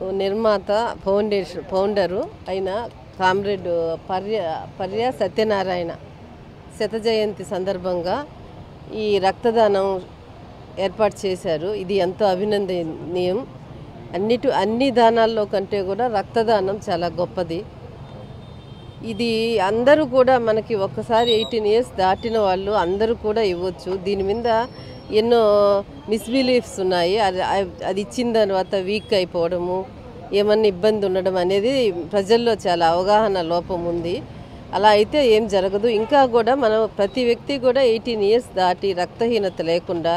నిర్మాత foundation founder అయిన comrade పర్య పర్య సత్యనారాయణ శత జయంతి సందర్భంగా ఈ రక్తదానం ఏర్పాటు చేశారు ఇది ఎంతో అభినందనీయం అన్నిటి అన్ని దానాల్లో కంటే కూడా రక్తదానం చాలా గొప్పది ఇది అందరూ కూడా మనకి ఒక్కసారి ఎయిటీన్ ఇయర్స్ దాటిన వాళ్ళు అందరూ కూడా ఇవ్వచ్చు దీని మీద ఎన్నో మిస్బిలీఫ్స్ ఉన్నాయి అది అది ఇచ్చిన తర్వాత వీక్ అయిపోవడము ఏమన్నా ఇబ్బంది ఉండడం అనేది ప్రజల్లో చాలా అవగాహన లోపం ఉంది అలా అయితే ఏం జరగదు ఇంకా కూడా మనం ప్రతి వ్యక్తి కూడా ఎయిటీన్ ఇయర్స్ దాటి రక్తహీనత లేకుండా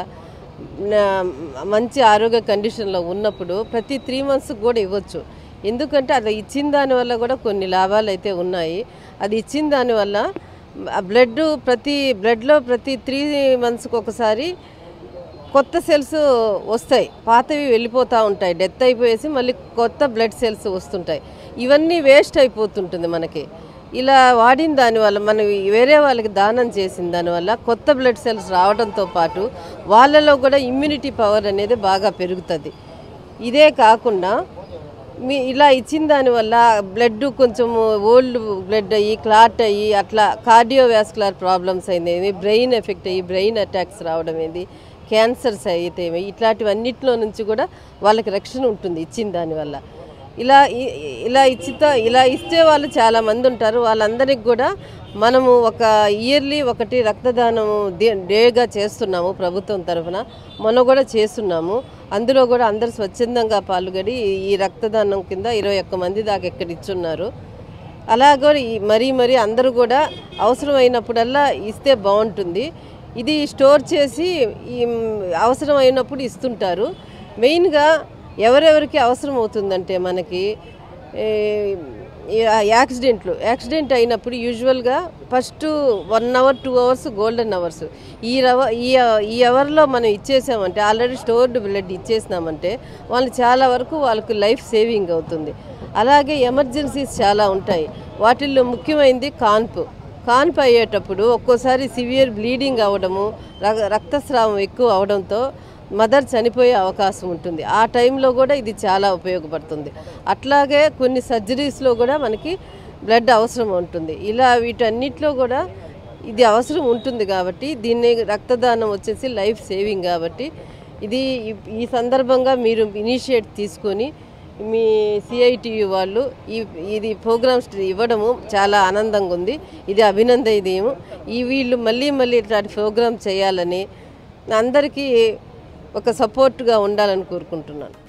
నా- మంచి ఆరోగ్య కండిషన్లో ఉన్నప్పుడు ప్రతి త్రీ మంత్స్కి కూడా ఇవ్వచ్చు ఎందుకంటే అది ఇచ్చిన దానివల్ల కూడా కొన్ని లాభాలు అయితే ఉన్నాయి అది ఇచ్చిన దానివల్ల ఆ బ్లడ్ ప్రతి బ్లడ్లో ప్రతి త్రీ మంత్స్కి ఒకసారి కొత్త సెల్స్ వస్తాయి పాతవి వెళ్ళిపోతూ ఉంటాయి డెత్ అయిపోయేసి మళ్ళీ కొత్త బ్లడ్ సెల్స్ వస్తుంటాయి ఇవన్నీ వేస్ట్ అయిపోతుంటుంది మనకి ఇలా వాడిన దానివల్ల మనం వేరే వాళ్ళకి దానం చేసిన దానివల్ల కొత్త బ్లడ్ సెల్స్ రావడంతో పాటు వాళ్ళలో కూడా ఇమ్యూనిటీ పవర్ అనేది బాగా పెరుగుతుంది ఇదే కాకుండా మీ ఇలా ఇచ్చిన దానివల్ల బ్లడ్ కొంచెం ఓల్డ్ బ్లడ్ అయ్యి క్లాట్ అయ్యి అట్లా కార్డియోవాస్కులర్ ప్రాబ్లమ్స్ అయినవి బ్రెయిన్ ఎఫెక్ట్ అయ్యి బ్రెయిన్ అటాక్స్ రావడం ఏంది క్యాన్సర్స్ అయితే ఏమి ఇట్లాంటివన్నిటిలో నుంచి కూడా వాళ్ళకి రక్షణ ఉంటుంది ఇచ్చిన దానివల్ల ఇలా ఇ- ఇలా ఇచ్చితో ఇలా ఇచ్చే వాళ్ళు చాలా మంది ఉంటారు వాళ్ళందరికీ కూడా మనము ఒక ఇయర్లీ ఒకటి రక్తదానం డే- డేగా చేస్తున్నాము ప్రభుత్వం తరఫున మొన్న కూడా చేస్తున్నాము అందులో కూడా అందరు స్వచ్ఛందంగా పాల్గొని ఈ రక్తదానం కింద ఇరవై ఒక్క మంది దాకా ఇక్కడ ఇచ్చున్నారు అలాగే ఈ మరీ మరీ అందరూ కూడా అవసరమైనప్పుడల్లా ఇస్తే బాగుంటుంది ఇది స్టోర్ చేసి ఈ అవసరం అయినప్పుడు ఇస్తుంటారు మెయిన్గా ఎవరెవరికి అవసరం అవుతుందంటే మనకి ఏ, ఈ యాక్సిడెంట్లు యాక్సిడెంట్ అయినప్పుడు యూజువల్గా first one hour two hours golden hours ఈ రవ ఈ ఈ అవర్లో మనం ఇచ్చేసామంటే ఆల్రెడీ స్టోర్డ్ బ్లడ్ ఇచ్చేసినామంటే వాళ్ళు చాలా వరకు వాళ్ళకి లైఫ్ సేవింగ్ అవుతుంది అలాగే ఎమర్జెన్సీస్ చాలా ఉంటాయి వాటిల్లో ముఖ్యమైనది కాన్పు కాన్పు అయ్యేటప్పుడు ఒక్కోసారి సివియర్ బ్లీడింగ్ అవ్వడము రగ- రక్తస్రావం ఎక్కువ అవడంతో మదర్ చనిపోయే అవకాశం ఉంటుంది ఆ టైంలో కూడా ఇది చాలా ఉపయోగపడుతుంది అట్లాగే కొన్ని సర్జరీస్లో కూడా మనకి బ్లడ్ అవసరం ఉంటుంది ఇలా వీటన్నిటిలో కూడా ఇది అవసరం ఉంటుంది కాబట్టి దీన్ని రక్తదానం వచ్చేసి లైఫ్ సేవింగ్ కాబట్టి ఇది ఈ- ఈ సందర్భంగా మీరు ఇనిషియేట్ తీసుకొని మీ సిఐటియు వాళ్ళు ఈ ఇది ప్రోగ్రామ్స్ ఇవ్వడము చాలా ఆనందంగా ఉంది ఇది అభినందనీయము ఈ వీళ్ళు మళ్ళీ మళ్ళీ ఇట్లాంటి ప్రోగ్రామ్ చేయాలని అందరికీ ఒక సపోర్ట్గా ఉండాలని కోరుకుంటున్నాను